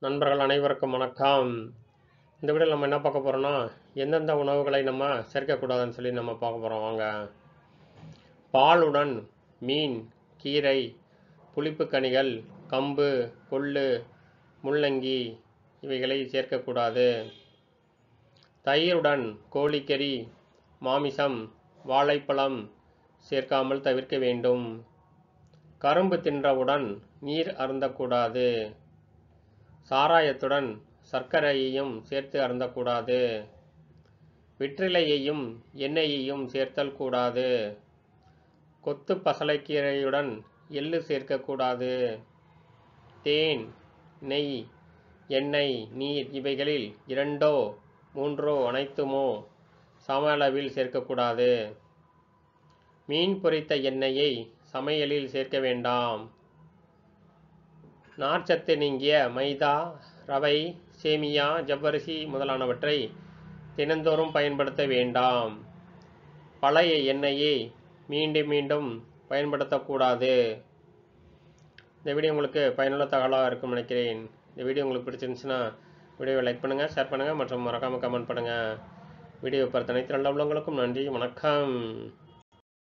நண்பர்கள் அனைவருக்கும் வணக்கம் இந்த வீடியோவில் நம்ம என்ன பார்க்க போகிறோம்னா எந்தெந்த உணவுகளை நம்ம சேர்க்கக்கூடாதுன்னு சொல்லி நம்ம பார்க்க போகிறோம் வாங்க பாலுடன் மீன் கீரை புளிப்பு கனிகள் கம்பு கொள்ளு முள்ளங்கி இவைகளை சேர்க்கக்கூடாது தயிருடன் கோழிக்கறி மாமிசம் வாழைப்பழம் சேர்க்காமல் தவிர்க்க வேண்டும் கரும்பு தின்றவுடன் நீர் அருந்தக்கூடாது சாராயத்துடன் சர்க்கரையையும் சேர்த்து அருந்தக்கூடாது வெற்றிலையையும் எண்ணெயையும் சேர்த்தல் கூடாது கொத்து பசலைக்கீரையுடன் எள்ளு சேர்க்கக்கூடாது தேன் நெய் எண்ணெய் நீர் இவைகளில் இரண்டோ மூன்றோ அனைத்துமோ சம அளவில் சேர்க்கக்கூடாது மீன் பொரித்த எண்ணெயை சமையலில் சேர்க்க வேண்டாம் நார்ச்சத்து நீங்கிய மைதா ரவை சேமியா ஜவ்வரிசி முதலானவற்றை தினந்தோறும் பயன்படுத்த வேண்டாம் பழைய எண்ணெயை மீண்டும் மீண்டும் பயன்படுத்தக்கூடாது இந்த வீடியோ உங்களுக்கு பயனுள்ள தகவலாக இருக்கும் நினைக்கிறேன் இந்த வீடியோ உங்களுக்கு பிடிச்சிருந்துச்சுன்னா வீடியோவை லைக் பண்ணுங்கள் ஷேர் பண்ணுங்கள் மற்றும் மறக்காமல் கமெண்ட் பண்ணுங்கள் வீடியோ பார்த்த அனைத்து நல்ல உள்ளவங்களுக்கும் நன்றி வணக்கம்